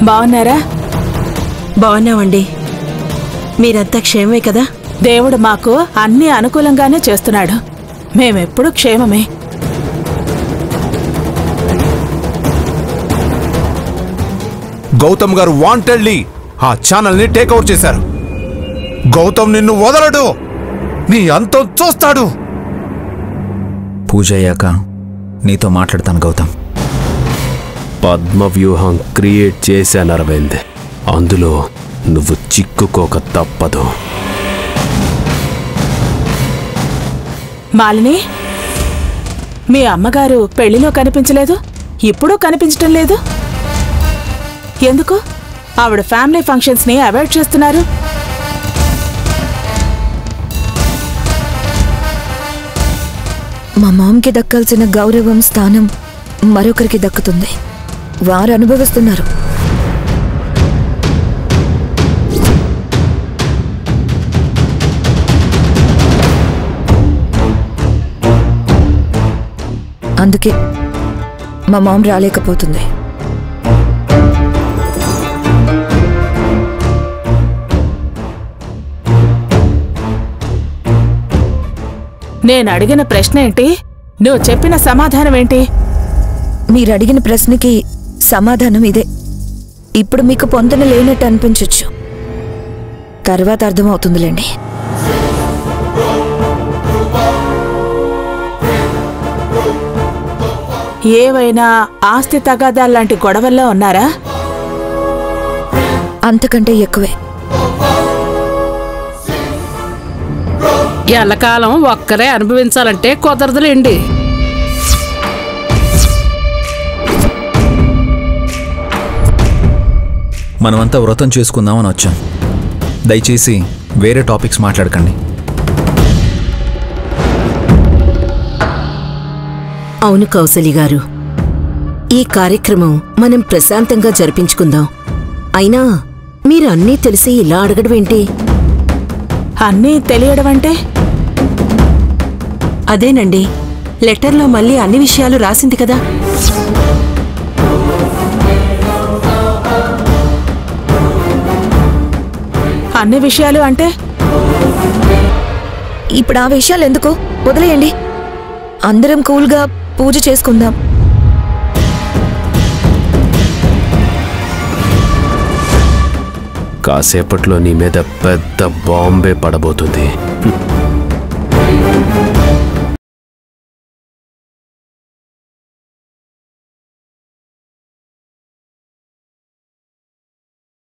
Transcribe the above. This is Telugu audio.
బాగున్నారా బాగున్నామండి మీరంతా క్షేమమే కదా దేవుడు మాకు అన్ని అనుకూలంగానే చేస్తున్నాడు మేమెప్పుడు క్షేమమే గౌతమ్ గారు వాంటెడ్లీ ఆ ఛానల్ ని టేక్అవుట్ చేశారు గౌతమ్ నిన్ను వదలడు నీ అంతం చూస్తాడు పూజ అయ్యాక నీతో మాట్లాడతాను గౌతమ్ పద్మ వ్యూహం క్రియేట్ చేశాను అరవింద్ అందులో నువ్వు చిక్కుకోక తప్పదు మాలిని మీ అమ్మగారు పెళ్లిలో కనిపించలేదు ఇప్పుడు కనిపించటం లేదు ఎందుకు ఆవిడ ఫ్యామిలీ ఫంక్షన్స్ ని అవాయిడ్ చేస్తున్నారు మా మామ్కి దక్కాల్సిన గౌరవం స్థానం మరొకరికి దక్కుతుంది వారు అనుభవిస్తున్నారు అందుకే మా మామ్ రాలేకపోతుంది నేను అడిగిన ప్రశ్న ఏంటి నువ్వు చెప్పిన సమాధానం ఏంటి మీరు అడిగిన ప్రశ్నకి సమాధానం ఇదే ఇప్పుడు మీకు పొంతన లేనట్టు అనిపించవచ్చు తర్వాత అర్థమవుతుందిలేండి ఏవైనా ఆస్తి తగాదాల్లాంటి గొడవల్లో ఉన్నారా అంతకంటే ఎక్కువే ఎల్లకాలం ఒక్కరే అనుభవించాలంటే కుదరదులేండి మనమంతా వ్రతం చేసుకుందామని వచ్చాం దయచేసి వేరే టాపిక్స్ మాట్లాడకండి అవును కౌసలి గారు ఈ కార్యక్రమం మనం ప్రశాంతంగా జరిపించుకుందాం అయినా మీరు అన్నీ తెలిసి ఇలా అడగడం ఏంటి అన్నీ తెలియడం అంటే అదేనండి లెటర్లో మళ్ళీ అన్ని విషయాలు రాసింది కదా అన్ని విషయాలు అంటే ఇప్పుడు ఆ విషయాలు ఎందుకు వదిలేయండి అందరం కూల్గా పూజ చేసుకుందాం కాసేపట్లో నీ మీద పెద్ద బాంబే పడబోతుంది